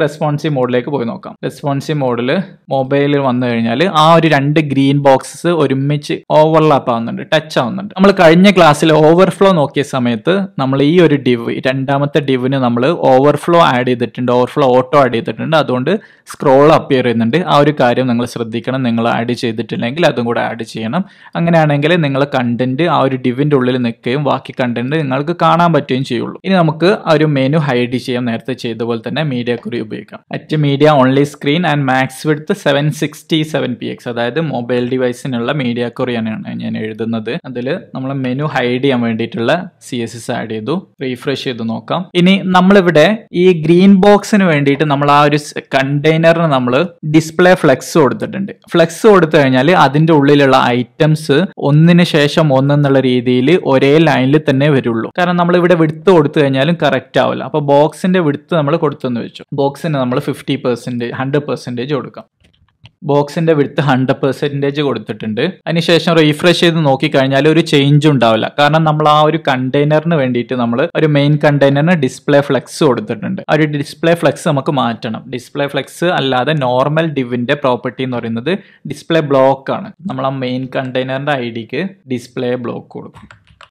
റെസ്പോൺസീവ് മോഡിലേക്ക് പോയി നോക്കാം റെസ്പോൺസീവ് മോഡിൽ മൊബൈലിൽ വന്നു കഴിഞ്ഞാൽ ആ ഒരു രണ്ട് ഗ്രീൻ ബോക്സസ് ഒരുമിച്ച് ഓവർലാപ്പ് ആവുന്നുണ്ട് ടച്ച് ആവുന്നുണ്ട് നമ്മൾ കഴിഞ്ഞ ക്ലാസ്സിൽ ഓവർഫ്ലോ നോക്കിയ സമയത്ത് നമ്മൾ ഈ ഒരു ഡിവ് രണ്ടാമത്തെ ഡിവിന് നമ്മൾ ഓവർഫ്ലോ ആഡ് ചെയ്തിട്ടുണ്ട് ഓവർഫ്ലോ ഓട്ടോ ആഡ് ചെയ്തിട്ടുണ്ട് അതുകൊണ്ട് സ്ക്രോൾ അപ്പിയർ ചെയ്യുന്നുണ്ട് ആ ഒരു കാര്യം നിങ്ങൾ ശ്രദ്ധിക്കണം നിങ്ങൾ ആഡ് ചെയ്തിട്ടില്ലെങ്കിൽ അതും കൂടെ ആഡ് ചെയ്യണം അങ്ങനെയാണെങ്കിൽ നിങ്ങൾ കണ്ടന്റ് ആ ഒരു ഡിവിന്റെ ഉള്ളിൽ നിൽക്കുകയും ബാക്കി കണ്ടന്റ് നിങ്ങൾക്ക് കാണാൻ പറ്റുകയും ചെയ്യുള്ളൂ ഇനി നമുക്ക് ആ ഒരു മെനു ഹൈഡ് ചെയ്യാം നേരത്തെ ചെയ്ത പോലെ തന്നെ മീഡിയ കുറി ഉപയോഗിക്കാം at media only screen and max width seven sixty seven P X അതായത് മൊബൈൽ ഡിവൈസിനുള്ള മീഡിയ കുറിയാണ് ഞാൻ എഴുതുന്നത് അതിൽ നമ്മൾ മെനു ഹൈഡ് ചെയ്യാൻ വേണ്ടിയിട്ടുള്ള സി എസ് എസ് ആഡ് ചെയ്തു റീഫ്രഷ് ചെയ്ത് നോക്കാം ഇനി നമ്മളിവിടെ ഈ ഗ്രീൻ ബോക്സിന് വേണ്ടിയിട്ട് നമ്മൾ ആ ഒരു കണ്ടെയ്നറിന് നമ്മൾ ഡിസ്പ്ലേ ഫ്ലെക്സ് കൊടുത്തിട്ടുണ്ട് ഫ്ലെക്സ് കൊടുത്തു കഴിഞ്ഞാൽ അതിന്റെ ഉള്ളിലുള്ള ഐറ്റംസ് ഒന്നിന് ശേഷം ഒന്നെന്നുള്ള രീതിയിൽ ഒരേ ലൈനിൽ തന്നെ വരുള്ളൂ കാരണം നമ്മൾ ഇവിടെ വിടുത്ത് കൊടുത്തു കഴിഞ്ഞാലും കറക്റ്റ് ആവില്ല അപ്പൊ ബോക്സിന്റെ വിടുത്ത് നമ്മൾ കൊടുത്തെന്ന് വെച്ചു ബോക്സിന് നമ്മൾ ഫിഫ്റ്റി പെർസെന്റേജ് ഹൺഡ്രഡ് പെർസെന്റേജ് കൊടുക്കാം ബോക്സിന്റെ വിടുത്ത് ഹൺഡ്രഡ് പെർസെന്റേജ് കൊടുത്തിട്ടുണ്ട് അതിനുശേഷം റീഫ്രഷ് ചെയ്ത് നോക്കിക്കഴിഞ്ഞാൽ ഒരു ചേഞ്ച് ഉണ്ടാവില്ല കാരണം നമ്മൾ ആ ഒരു കണ്ടെയ്നറിന് വേണ്ടിയിട്ട് നമ്മൾ ഒരു മെയിൻ കണ്ടെയ്നറിന് ഡിസ്പ്ലേ ഫ്ലെക്സ് കൊടുത്തിട്ടുണ്ട് ആ ഒരു ഡിസ്പ്ലേ ഫ്ലെക്സ് നമുക്ക് മാറ്റണം ഡിസ്പ്ലേ ഫ്ലെക്സ് അല്ലാതെ നോർമൽ ഡിവിന്റെ പ്രോപ്പർട്ടി എന്ന് പറയുന്നത് ഡിസ്പ്ലേ ബ്ലോക്ക് ആണ് നമ്മൾ ആ മെയിൻ കണ്ടെയ്നറിന്റെ ഐ ഡിക്ക് ഡിസ്പ്ലേ ബ്ലോക്ക് കൊടുക്കും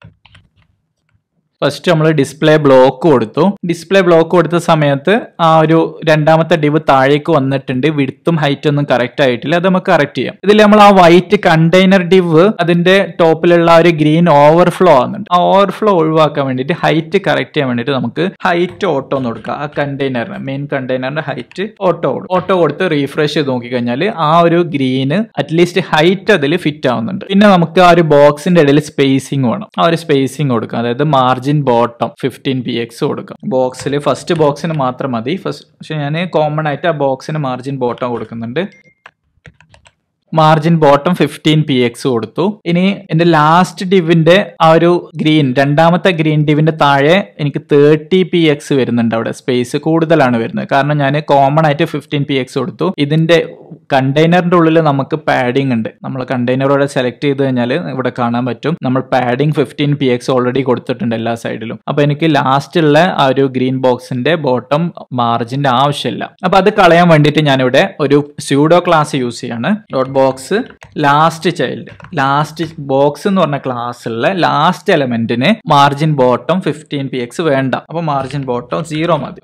ഫസ്റ്റ് നമ്മൾ ഡിസ്പ്ലേ ബ്ലോക്ക് കൊടുത്തു ഡിസ്പ്ലേ ബ്ലോക്ക് കൊടുത്ത സമയത്ത് ആ ഒരു രണ്ടാമത്തെ ഡിവ് താഴേക്ക് വന്നിട്ടുണ്ട് വിടുത്തും ഹൈറ്റും ഒന്നും കറക്റ്റ് ആയിട്ടില്ല അത് നമുക്ക് കറക്റ്റ് ചെയ്യാം ഇതിൽ നമ്മൾ ആ വൈറ്റ് കണ്ടെയ്നർ ഡിവ് അതിന്റെ ടോപ്പിലുള്ള ഒരു ഗ്രീൻ ഓവർഫ്ലോ ആകുന്നുണ്ട് ആ ഓവർഫ്ലോ ഒഴിവാക്കാൻ വേണ്ടിയിട്ട് ഹൈറ്റ് കറക്റ്റ് ചെയ്യാൻ വേണ്ടിയിട്ട് നമുക്ക് ഹൈറ്റ് ഓട്ടോ എന്ന് കൊടുക്കുക ആ കണ്ടെയ്നറിന് മെയിൻ കണ്ടെയ്നറിന്റെ ഹൈറ്റ് ഓട്ടോ കൊടുക്കും ഓട്ടോ കൊടുത്ത് റീഫ്രഷ് ചെയ്ത് നോക്കിക്കഴിഞ്ഞാൽ ആ ഒരു ഗ്രീന് അറ്റ്ലീസ്റ്റ് ഹൈറ്റ് അതിൽ ഫിറ്റ് ആവുന്നുണ്ട് പിന്നെ നമുക്ക് ആ ഒരു ബോക്സിന്റെ ഇടയിൽ സ്പേസിംഗ് വേണം ആ ഒരു സ്പേസിംഗ് കൊടുക്കാം അതായത് margin bottom fifteen P X കൊടുക്കാം ബോക്സിൽ ഫസ്റ്റ് ബോക്സിന് മാത്രം മതി ഫസ്റ്റ് പക്ഷെ ഞാൻ കോമൺ ആയിട്ട് ആ ബോക്സിന് മാർജിൻ ബോട്ടം കൊടുക്കുന്നുണ്ട് margin bottom fifteen P X കൊടുത്തു ഇനി എന്റെ ലാസ്റ്റ് ഡിവിന്റെ ആ ഒരു ഗ്രീൻ രണ്ടാമത്തെ ഗ്രീൻ ഡിവിന്റെ താഴെ എനിക്ക് തേർട്ടി പി എക്സ് വരുന്നുണ്ട് അവിടെ സ്പേസ് കൂടുതലാണ് വരുന്നത് കാരണം ഞാൻ കോമൺ ആയിട്ട് ഫിഫ്റ്റീൻ പി എക്സ് കൊടുത്തു ഇതിന്റെ കണ്ടെയ്നറിന്റെ ഉള്ളിൽ നമുക്ക് പാഡിംഗ് ഉണ്ട് നമ്മൾ കണ്ടെയ്നറോടെ സെലക്ട് ചെയ്ത് കഴിഞ്ഞാൽ ഇവിടെ കാണാൻ പറ്റും നമ്മൾ padding fifteen P X already കൊടുത്തിട്ടുണ്ട് എല്ലാ സൈഡിലും അപ്പൊ എനിക്ക് ലാസ്റ്റ് ഉള്ള ആ ഒരു ഗ്രീൻ ബോക്സിന്റെ ബോട്ടം മാർജിന്റെ ആവശ്യമില്ല അപ്പൊ അത് കളയാൻ വേണ്ടിയിട്ട് ഞാനിവിടെ ഒരു സ്യൂഡോ ക്ലാസ് യൂസ് ചെയ്യാണ് dot box last child last box എന്ന് പറഞ്ഞ ക്ലാസ്സിലുള്ള ലാസ്റ്റ് എലമെന്റിന് margin bottom fifteen P X വേണ്ട അപ്പൊ മാർജിൻ ബോട്ടം സീറോ മതി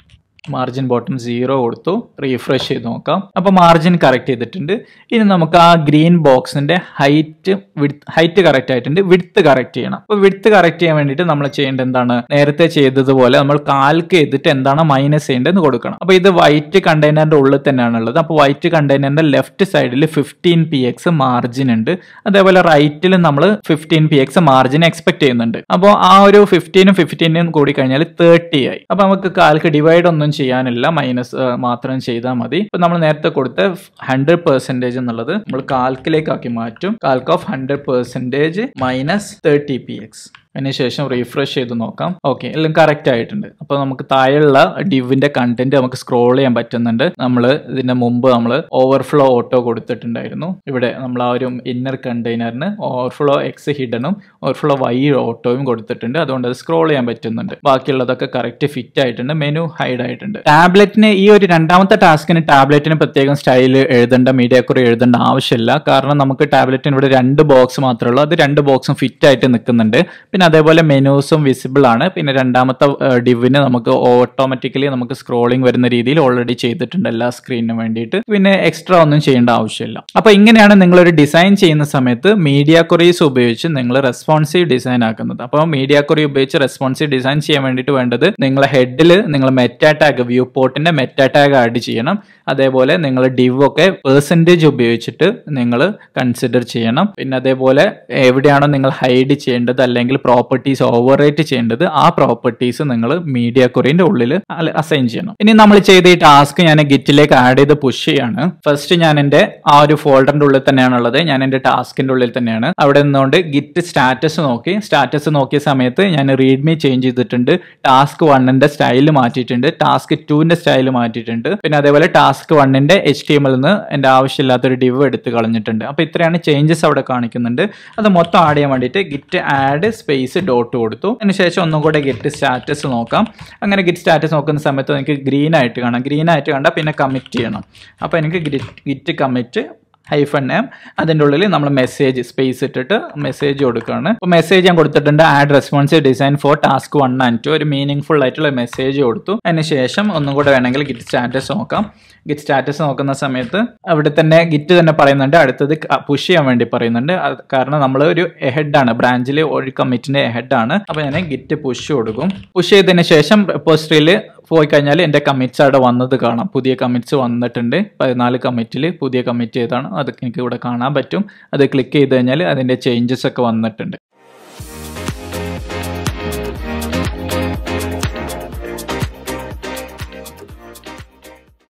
മാർജിൻ ബോട്ടം സീറോ കൊടുത്തു റീഫ്രഷ് ചെയ്ത് നോക്കാം അപ്പൊ മാർജിൻ കറക്റ്റ് ചെയ്തിട്ടുണ്ട് ഇനി നമുക്ക് ആ ഗ്രീൻ ബോക്സിന്റെ ഹൈറ്റ് ഹൈറ്റ് കറക്റ്റ് ആയിട്ടുണ്ട് വിഡ്ത്ത് കറക്റ്റ് ചെയ്യണം അപ്പൊ വിഡ്ത്ത് കറക്റ്റ് ചെയ്യാൻ വേണ്ടിയിട്ട് നമ്മൾ ചെയ്യേണ്ടത് എന്താണ് നേരത്തെ ചെയ്തതുപോലെ നമ്മൾ കാൽക്ക് ചെയ്തിട്ട് എന്താണ് മൈനസ് ചെയ്യേണ്ടതെന്ന് കൊടുക്കണം അപ്പൊ ഇത് വൈറ്റ് കണ്ടെയ്നറിന്റെ ഉള്ളിൽ തന്നെയാണ് ഉള്ളത് അപ്പൊ വൈറ്റ് കണ്ടെയ്നറിന്റെ ലെഫ്റ്റ് സൈഡിൽ ഫിഫ്റ്റീൻ പി എക്സ് മാർജിൻ ഉണ്ട് അതേപോലെ റൈറ്റിൽ നമ്മൾ fifteen P X margin expect ചെയ്യുന്നുണ്ട് അപ്പോൾ ആ ഒരു ഫിഫ്റ്റീനും ഫിഫ്റ്റീനും കൂടി കഴിഞ്ഞാൽ തേർട്ടി ആയി അപ്പൊ നമുക്ക് കാൽക്ക് ഡിവൈഡ് ഒന്നും ചെയ്യാനില്ല മൈനസ് മാത്രം ചെയ്താൽ മതി ഇപ്പൊ നമ്മൾ നേരത്തെ കൊടുത്ത ഹൺഡ്രഡ് പെർസെന്റേജ് എന്നുള്ളത് നമ്മൾ കാൽക്കിലേക്ക് ആക്കി മാറ്റും calc of hundred percentage minus thirty P X അതിനുശേഷം റീഫ്രഷ് ചെയ്ത് നോക്കാം ഓക്കെ എല്ലാം കറക്റ്റ് ആയിട്ടുണ്ട് അപ്പോൾ നമുക്ക് താഴെയുള്ള ഡിവിന്റെ കണ്ടന്റ് നമുക്ക് സ്ക്രോൾ ചെയ്യാൻ പറ്റുന്നുണ്ട് നമ്മൾ ഇതിന്റെ മുമ്പ് നമ്മൾ ഓവർഫ്ലോ ഓട്ടോ കൊടുത്തിട്ടുണ്ടായിരുന്നു ഇവിടെ നമ്മൾ ആ ഒരു ഇന്നർ കണ്ടെയ്നറിന് ഓവർഫ്ലോ എക്സ് ഹിഡനും ഓവർഫ്ലോ വൈ ഓട്ടോയും കൊടുത്തിട്ടുണ്ട് അതുകൊണ്ട് അത് സ്ക്രോൾ ചെയ്യാൻ പറ്റുന്നുണ്ട് ബാക്കിയുള്ളതൊക്കെ കറക്റ്റ് ഫിറ്റ് ആയിട്ടുണ്ട് മെനു ഹൈഡ് ആയിട്ടുണ്ട് ടാബ്ലറ്റിന് ഈ ഒരു രണ്ടാമത്തെ ടാസ്കിന് ടാബ്ലറ്റിന് പ്രത്യേകം സ്റ്റൈൽ എഴുതേണ്ട മീഡിയ കുറി എഴുതേണ്ട ആവശ്യമില്ല കാരണം നമുക്ക് ടാബ്ലറ്റിന് ഇവിടെ രണ്ട് ബോക്സ് മാത്രമേ ഉള്ളൂ അത് രണ്ട് ബോക്സും ഫിറ്റ് ആയിട്ട് നിൽക്കുന്നുണ്ട് പിന്നെ അതേപോലെ മെനൂസും വിസിബിൾ ആണ് പിന്നെ രണ്ടാമത്തെ ഡിവിന് നമുക്ക് ഓട്ടോമാറ്റിക്കലി നമുക്ക് സ്ക്രോളിംഗ് വരുന്ന രീതിയിൽ ഓൾറെഡി ചെയ്തിട്ടുണ്ട് എല്ലാ സ്ക്രീനിനും വേണ്ടിയിട്ട് പിന്നെ എക്സ്ട്രാ ഒന്നും ചെയ്യേണ്ട ആവശ്യമില്ല അപ്പൊ ഇങ്ങനെയാണ് നിങ്ങൾ ഒരു ഡിസൈൻ ചെയ്യുന്ന സമയത്ത് മീഡിയ കൊറീസ് ഉപയോഗിച്ച് നിങ്ങൾ റെസ്പോൺസീവ് ഡിസൈൻ ആക്കുന്നത് അപ്പോൾ മീഡിയ കൊറി ഉപയോഗിച്ച് റെസ്പോൺസീവ് ഡിസൈൻ ചെയ്യാൻ വേണ്ടിയിട്ട് വേണ്ടത് നിങ്ങളെ ഹെഡിൽ നിങ്ങൾ മെറ്റാ ടാഗ് വ്യൂ പോർട്ടിന്റെ മെറ്റാ ടാഗ് ആഡ് ചെയ്യണം അതേപോലെ നിങ്ങൾ ഡിവ് ഒക്കെ പേഴ്സൻറ്റേജ് ഉപയോഗിച്ചിട്ട് നിങ്ങൾ കൺസിഡർ ചെയ്യണം പിന്നെ അതേപോലെ എവിടെയാണോ നിങ്ങൾ ഹൈഡ് ചെയ്യേണ്ടത് അല്ലെങ്കിൽ പ്രോപ്പർട്ടീസ് ഓവർ റേറ്റ് ചെയ്യേണ്ടത് ആ പ്രോപ്പർട്ടീസ് നിങ്ങൾ മീഡിയ കൊറിയന്റെ ഉള്ളിൽ അസൈൻ ചെയ്യണം ഇനി നമ്മൾ ചെയ്ത ഈ ടാസ്ക് ഞാൻ ഗിറ്റിലേക്ക് ആഡ് ചെയ്ത് പുഷ് ചെയ്യാണ് ഫസ്റ്റ് ഞാൻ എന്റെ ആ ഒരു ഫോൾഡറിന്റെ ഉള്ളിൽ തന്നെയാണുള്ളത് ഞാൻ എന്റെ ടാസ്കിന്റെ ഉള്ളിൽ തന്നെയാണ് അവിടെ നിന്നുകൊണ്ട് ഗിറ്റ് സ്റ്റാറ്റസ് നോക്കി സ്റ്റാറ്റസ് നോക്കിയ സമയത്ത് ഞാൻ റീഡ്മി ചേഞ്ച് ചെയ്തിട്ടുണ്ട് ടാസ്ക് വണ്ണിന്റെ സ്റ്റൈൽ മാറ്റിയിട്ടുണ്ട് ടാസ്ക് ടുവിന്റെ സ്റ്റൈൽ മാറ്റിയിട്ടുണ്ട് പിന്നെ അതേപോലെ ടാസ്ക് വണ്ണിന്റെ എച്ച് ടി എമ്മിൽ നിന്ന് എന്റെ ആവശ്യമില്ലാത്തൊരു ഡിവ് എടുത്ത് കളഞ്ഞിട്ടുണ്ട് അപ്പൊ ഇത്രയാണ് ചേഞ്ചസ് അവിടെ കാണിക്കുന്നുണ്ട് അത് മൊത്തം ആഡ് ചെയ്യാൻ വേണ്ടിയിട്ട് git add space space dot കൊടുത്തു അതിനുശേഷം ഒന്നും കൂടെ ഗെറ്റ് സ്റ്റാറ്റസ് നോക്കാം അങ്ങനെ ഗിറ്റ് സ്റ്റാറ്റസ് നോക്കുന്ന സമയത്ത് എനിക്ക് ഗ്രീൻ ആയിട്ട് കാണാം ഗ്രീൻ ആയിട്ട് കണ്ടാൽ പിന്നെ കമ്മിറ്റ് ചെയ്യണം അപ്പോൾ എനിക്ക് ഗിറ്റ് കമ്മിറ്റ് ഹൈഫൺ എം അതിൻ്റെ ഉള്ളിൽ നമ്മൾ മെസ്സേജ് സ്പേസ് ഇട്ടിട്ട് മെസ്സേജ് കൊടുക്കുകയാണ് അപ്പോൾ മെസ്സേജ് ഞാൻ കൊടുത്തിട്ടുണ്ട് add response design for task one and two ഒരു മീനിങ് ഫുൾ ആയിട്ടുള്ള മെസ്സേജ് കൊടുത്തു അതിന് ശേഷം ഒന്നും കൂടെ വേണമെങ്കിൽ ഗിറ്റ് സ്റ്റാറ്റസ് നോക്കാം ഗിറ്റ് സ്റ്റാറ്റസ് നോക്കുന്ന സമയത്ത് അവിടെ തന്നെ ഗിറ്റ് തന്നെ പറയുന്നുണ്ട് അടുത്തത് പുഷ് ചെയ്യാൻ വേണ്ടി പറയുന്നുണ്ട് അത് കാരണം നമ്മൾ ഒരു ഹെഡാണ് ബ്രാഞ്ചിൽ ഒരു കമ്മിറ്റിന്റെ ഹെഡാണ് അപ്പോൾ ഞാൻ ഗിറ്റ് പുഷ് കൊടുക്കും പുഷ് ചെയ്തതിന് ശേഷം റെപ്പോസിറ്ററിയിൽ പോയി കഴിഞ്ഞാൽ എൻ്റെ കമ്മിറ്റ്സ് അവിടെ വന്നത് കാണാം പുതിയ കമ്മിറ്റ്സ് വന്നിട്ടുണ്ട് പതിനാല് കമ്മിറ്റിൽ പുതിയ കമ്മിറ്റ് ചെയ്താണ് അതൊക്കെ എനിക്ക് ഇവിടെ കാണാൻ പറ്റും അത് ക്ലിക്ക് ചെയ്ത് കഴിഞ്ഞാൽ അതിൻ്റെ ചേഞ്ചസ് ഒക്കെ വന്നിട്ടുണ്ട്